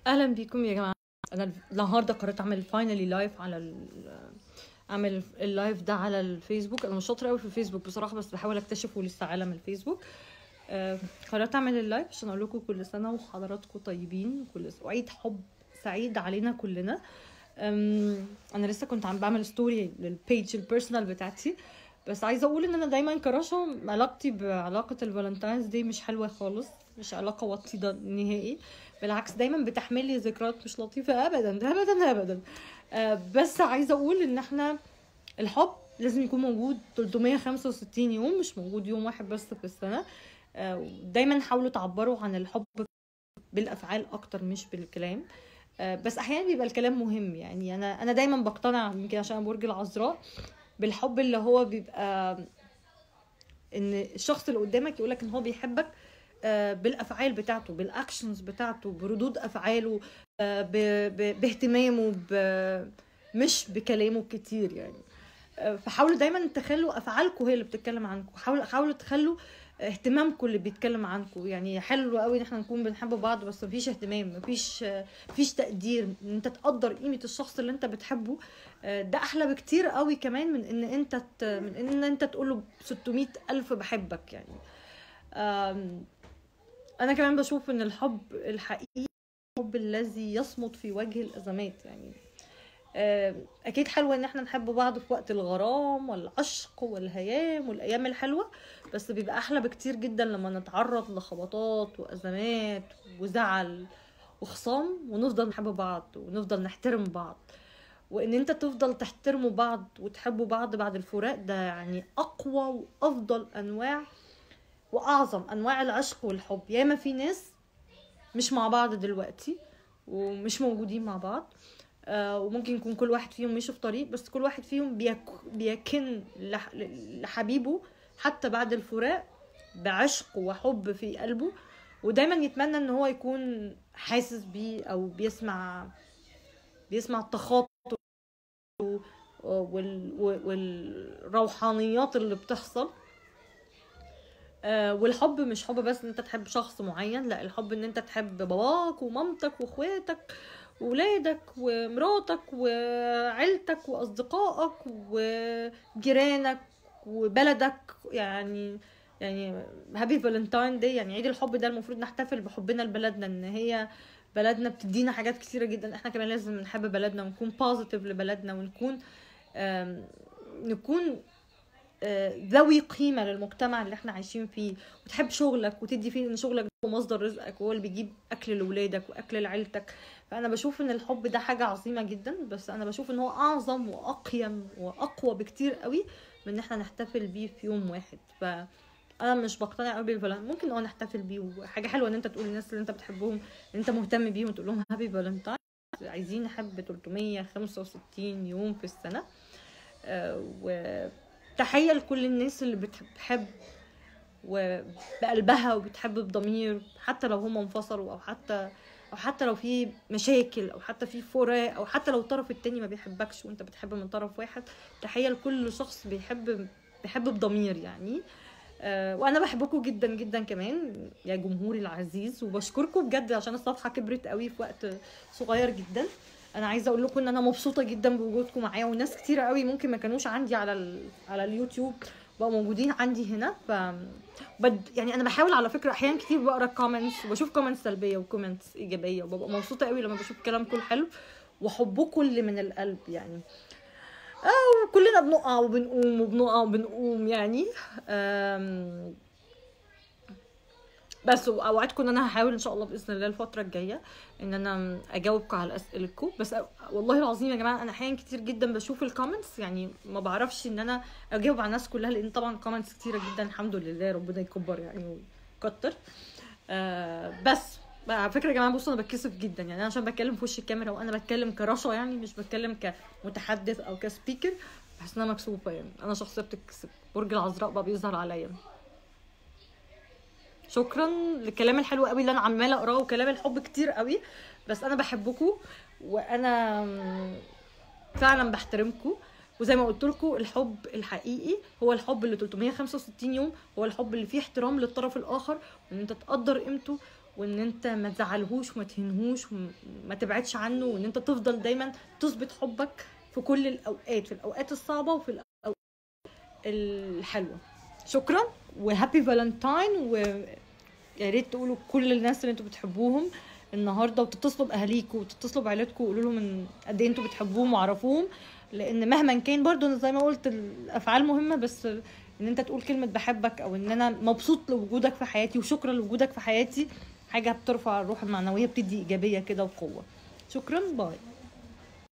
اهلا بيكم يا جماعه انا النهارده قررت اعمل فاينلي لايف على ال... اعمل اللايف ده على الفيسبوك انا مش شاطره قوي في الفيسبوك بصراحه بس بحاول اكتشفه لسه عالم الفيسبوك آه، قررت اعمل اللايف عشان اقول لكم كل سنه وحضراتكم طيبين كل وعيد حب سعيد علينا كلنا أم، انا لسه كنت عم بعمل ستوري للبيج البيرسونال بتاعتي بس عايزه اقول ان انا دايما كرشه علاقتي بعلاقه الفالنتاينز دي مش حلوه خالص مش علاقه وطيده نهائي بالعكس دايما بتحمل لي ذكريات مش لطيفه ابدا ابدا ابدا آه، بس عايزه اقول ان احنا الحب لازم يكون موجود 365 يوم مش موجود يوم واحد بس في السنه آه، دايما حاولوا تعبروا عن الحب بالافعال اكتر مش بالكلام آه، بس احيانا بيبقى الكلام مهم يعني انا انا دايما بقتنع يمكن عشان برج العذراء بالحب اللي هو بيبقى ان الشخص اللي قدامك يقولك ان هو بيحبك آه، بالافعال بتاعته بالاكشنز بتاعته بردود افعاله آه، ب- ب- باهتمامه ب- مش بكلامه كتير يعني آه، فحاولوا دايما تخلوا افعالكم هي اللي بتتكلم عنكم حاولوا حاولوا تخلوا اهتمامكم اللي بيتكلم عنكم يعني حلو قوي ان احنا نكون بنحب بعض بس مفيش اهتمام مفيش آه، مفيش تقدير ان انت تقدر قيمه الشخص اللي انت بتحبه آه، ده احلى بكتير قوي كمان من ان انت ت... من ان انت تقول له 600 الف بحبك يعني آم، انا كمان بشوف ان الحب الحقيقي الحب الذي يصمد في وجه الازمات يعني آم، اكيد حلوه ان احنا نحب بعض في وقت الغرام والعشق والهيام والايام الحلوه بس بيبقى احلى بكتير جدا لما نتعرض لخبطات وازمات وزعل وخصام ونفضل نحب بعض ونفضل نحترم بعض وان انت تفضل تحترموا بعض وتحبوا بعض بعد الفراق ده يعني اقوى وافضل انواع واعظم انواع العشق والحب ياما في ناس مش مع بعض دلوقتي ومش موجودين مع بعض آه وممكن يكون كل واحد فيهم ماشي في طريق بس كل واحد فيهم بيك بيكن لح- لحبيبه حتى بعد الفراق بعشق وحب في قلبه ودايما يتمنى ان هو يكون حاسس بيه او بيسمع بيسمع التخاطب وال... والروحانيات اللي بتحصل آه، والحب مش حب بس ان انت تحب شخص معين لا الحب ان انت تحب باباك ومامتك واخواتك وولادك ومراتك وعيلتك واصدقائك وجيرانك وبلدك يعني يعني هابي فالنتاين دي يعني عيد الحب ده المفروض نحتفل بحبنا لبلدنا ان هي بلدنا بتدينا حاجات كتيرة جدا احنا كمان لازم نحب بلدنا ونكون بوزيتيف لبلدنا ونكون آم، نكون آه، ذوي قيمة للمجتمع اللي احنا عايشين فيه وتحب شغلك وتدي فيه ان شغلك هو مصدر رزقك وهو اللي بيجيب اكل لاولادك واكل لعيلتك فانا بشوف ان الحب ده حاجة عظيمة جدا بس انا بشوف ان هو اعظم واقيم واقوى بكتير قوي من ان احنا نحتفل بيه في يوم واحد ف انا مش بقتنع قوي بالفالنتين ممكن اه نحتفل بيه وحاجه حلوه ان انت تقول للناس اللي انت بتحبهم ان انت مهتم بيهم وتقول لهم هابي فالنتاين عايزين نحب 365 يوم في السنه آه، وتحيه لكل الناس اللي بتحب وبقلبها وبتحب بضمير حتى لو هم انفصلوا او حتى او حتى لو في مشاكل او حتى في فراق او حتى لو الطرف التاني ما بيحبكش وانت بتحب من طرف واحد تحيه لكل شخص بيحب بيحب بضمير يعني آه، وانا بحبكم جدا جدا كمان يا جمهوري العزيز وبشكركم بجد عشان الصفحه كبرت قوي في وقت صغير جدا انا عايزه اقول لكم ان انا مبسوطه جدا بوجودكم معايا وناس كتيره قوي ممكن ما كانوش عندي على ال... على اليوتيوب بقوا موجودين عندي هنا ف بد... يعني انا بحاول على فكره احيانا كتير بقرا كومنتس وبشوف كومنتس سلبيه وكومنتس ايجابيه وببقى مبسوطه قوي لما بشوف كلامكم حلو وحبكم اللي من القلب يعني اه كلنا بنقع وبنقوم وبنقع وبنقوم يعني أم... بس اوعدكم ان انا هحاول ان شاء الله باذن الله الفتره الجايه ان انا اجاوبكم على اسئلتكم بس والله العظيم يا جماعه انا احيانا كتير جدا بشوف الكومنتس يعني ما بعرفش ان انا اجاوب على الناس كلها لان طبعا كومنتس كتيره جدا الحمد لله ربنا يكبر يعني ويكتر آه بس بقى على فكره يا جماعه بصوا انا بتكسف جدا يعني انا عشان بتكلم في وش الكاميرا وانا بتكلم كرشا يعني مش بتكلم كمتحدث او كسبيكر بحس ان انا مكسوفه يعني انا شخصيه بتتكسف برج العذراء بقى بيظهر عليا شكرا للكلام الحلو قوي اللي انا عماله اقراه وكلام الحب كتير قوي بس انا بحبكم وانا فعلا بحترمكم وزي ما قلت لكم الحب الحقيقي هو الحب اللي 365 يوم هو الحب اللي فيه احترام للطرف الاخر وان انت تقدر قيمته وان انت ما تزعلهوش وما تهنهوش وما تبعدش عنه وان انت تفضل دايما تثبت حبك في كل الاوقات في الاوقات الصعبه وفي الاوقات الحلوه شكرا وهابي فالنتاين ويا ريت تقولوا كل الناس اللي انتوا بتحبوهم النهارده وتتصلوا باهاليكم وتتصلوا بعيلتكم وقولوا لهم ان قد ايه انتوا بتحبوهم وعرفوهم لان مهما كان برضو أنا زي ما قلت الافعال مهمه بس ان انت تقول كلمه بحبك او ان انا مبسوط لوجودك في حياتي وشكرا لوجودك في حياتي حاجه بترفع الروح المعنويه بتدي ايجابيه كده وقوه شكرا باي